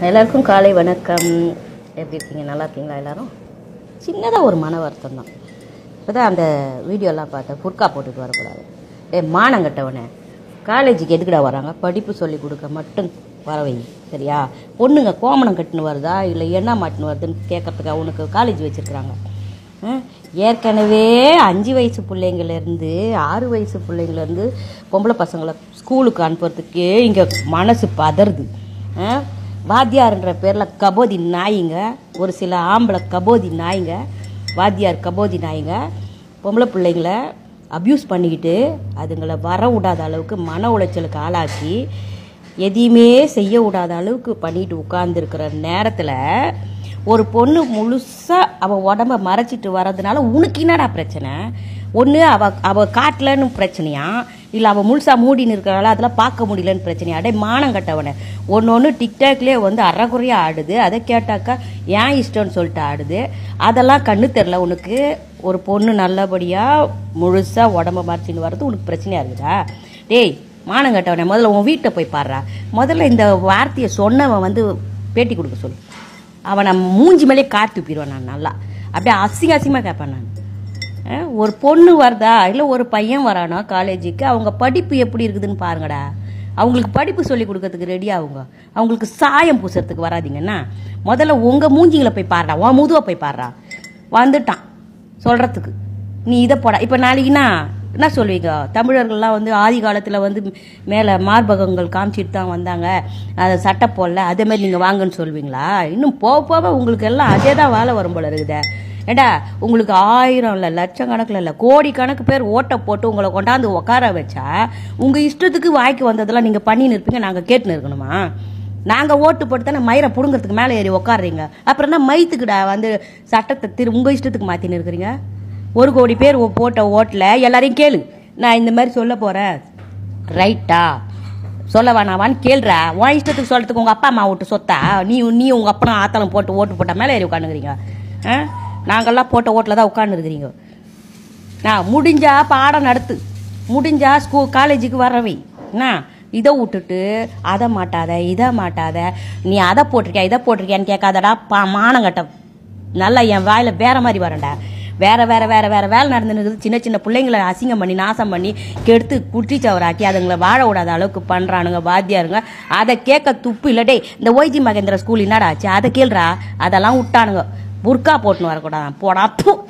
எல்லாருக்கும் காலை வணக்கம் எப்படி இருக்கீங்க நல்லா இருக்கீங்களா எல்லாரும் சின்னதாக ஒரு மன வருத்தம் தான் இப்போதான் அந்த வீடியோலாம் பார்த்தேன் புர்கா போட்டுட்டு வரக்கூடாது ஏ மானங்கட்டவனே காலேஜுக்கு எதுக்குடா வராங்க படிப்பு சொல்லி கொடுக்க மட்டும் வர வை சரியா பொண்ணுங்க கோமணம் கட்டுன்னு வருதா இல்லை என்ன மாட்டுன்னு வருதுன்னு கேட்கறதுக்கு அவனுக்கு காலேஜ் வச்சுருக்குறாங்க ஏற்கனவே அஞ்சு வயசு பிள்ளைங்கள்லேருந்து ஆறு வயசு பிள்ளைங்கள்லேருந்து பொம்பளை பசங்களை ஸ்கூலுக்கு அனுப்புறதுக்கே இங்கே மனசு பதறுது ஆ? வாத்தியார்ன்ற பேரில் கபோதி நாய்ங்க ஒரு சில ஆம்பளை கபோதி நாய்ங்க வாத்தியார் கபோதி நாய்ங்க பொம்பளை பிள்ளைங்கள அப்யூஸ் பண்ணிக்கிட்டு அதுங்களை வர விடாத அளவுக்கு மன உளைச்சலுக்கு ஆளாக்கி எதையுமே செய்ய விடாத அளவுக்கு பண்ணிட்டு உட்கார்ந்துருக்கிற நேரத்தில் ஒரு பொண்ணு முழுசாக அவள் உடம்ப மறைச்சிட்டு வர்றதுனால உனக்கு என்னடா பிரச்சனை ஒன்று அவ அவள் காட்டலன்னு பிரச்சனையா இல்லை அவள் முழுசாக மூடின்னு இருக்கிறனால அதெல்லாம் பார்க்க முடியலன்னு பிரச்சனையா அடே மானம் கட்டவனே ஒன்று ஒன்று டிக்டாக்லேயே வந்து அறகுறையாக ஆடுது அதை கேட்டாக்கா ஏன் இஷ்டம்னு சொல்லிட்டு ஆடுது அதெல்லாம் கண்ணு தெரில உனக்கு ஒரு பொண்ணு நல்லபடியாக முழுசாக உடம்ப மறைச்சின்னு வர்றது உனக்கு பிரச்சனையாக இருக்குதா டேய் மானம் கட்டவனே முதல்ல உன் வீட்டை போய் பாடுறா முதல்ல இந்த வார்த்தையை சொன்னவன் வந்து பேட்டி கொடுக்க சொல்லு அவனை மூஞ்சி மேலே காத்து துப்பிடுவேன் நான் நல்லா அப்படியே அசிங்க அசிங்கமாக கேட்பேன் நான் அஹ், ஒரு பொண்ணு வருதா இல்லை ஒரு பையன் வரானா காலேஜுக்கு அவங்க படிப்பு எப்படி இருக்குதுன்னு பாருங்கடா அவங்களுக்கு படிப்பு சொல்லி கொடுக்கறதுக்கு ரெடி ஆகுங்க அவங்களுக்கு சாயம் பூசுறதுக்கு வராதீங்கன்னா முதல்ல உங்கள் மூஞ்சிங்களை போய் பாடுறா உன் முதுவை போய் பாடுறா வந்துட்டான் சொல்கிறதுக்கு நீ இதை போடா இப்போ நாளைக்குன்னா என்ன சொல்வீங்க தமிழர்கள்லாம் வந்து ஆதி காலத்தில் வந்து மேலே மார்பகங்கள் காமிச்சிட்டு தான் வந்தாங்க அதை சட்டை போடல அதே மாதிரி நீங்கள் வாங்கன்னு சொல்வீங்களா இன்னும் போக போக உங்களுக்கு எல்லாம் அதே தான் வேலை வரும் போல இருக்குதே ஏடா உங்களுக்கு ஆயிரம் இல்லை லட்சக்கணக்கில் இல்லை கோடி கணக்கு பேர் ஓட்டை போட்டு உங்களை கொண்டாந்து உட்கார வச்சா உங்கள் இஷ்டத்துக்கு வாய்க்கு வந்ததெல்லாம் நீங்கள் பண்ணின்னு இருப்பீங்க நாங்கள் கேட்டுன்னு இருக்கணுமா நாங்கள் ஓட்டு போட்டு தானே மயிரை பிடுங்கிறதுக்கு மேலே ஏறி உட்காடுறீங்க அப்புறம் என்ன மயித்துக்குடா வந்து சட்டத்தை திரு உங்கள் இஷ்டத்துக்கு மாற்றின்னு இருக்கிறீங்க ஒரு கோடி பேர் ஓ- போட்ட ஓட்டில் எல்லாரையும் கேளு நான் இந்த மாதிரி சொல்ல போகிறேன் ரைட்டா சொல்ல வேணாவான்னு கேள்றா உன் இஷ்டத்துக்கு சொல்கிறதுக்கு உங்கள் அப்பா அம்மா விட்டு சொத்தா நீ நீ உங்கள் அப்பனும் ஆத்தாலும் போட்டு ஓட்டு போட்ட மேலே ஏறி உட்காந்துக்கிறீங்க ஆ நாங்கள்லாம் போட்ட ஓட்டில் தான் உட்காந்துருக்கிறீங்க நான் முடிஞ்சா பாடம் நடத்து முடிஞ்சா ஸ்கூ காலேஜுக்கு வரவை என்ன இதை விட்டுட்டு அதை மாட்டாத இதை மாட்டாத நீ அதை போட்டிருக்கியா இதை போட்டிருக்கியான்னு கேட்காதடா பா மானங்கட்ட நல்லா என் வாயில் வேற மாதிரி வரேன்டா வேற வேற வேற வேற வேலை நடந்துன்னு சின்ன சின்ன பிள்ளைங்களை அசிங்கம் பண்ணி நாசம் பண்ணி கெடுத்து குட்டிச்சவராக்கி அதுங்களை வாழ விடாத அளவுக்கு பண்ணுறானுங்க வாத்தியாருங்க அதை கேட்க துப்பு இல்லை டேய் இந்த ஒய்ஜி மகேந்திர ஸ்கூல் என்னடா ஆச்சு அதை கேள்றா அதெல்லாம் விட்டானுங்க புர்கா போட்டுன்னு வரக்கூடாது போடா பூ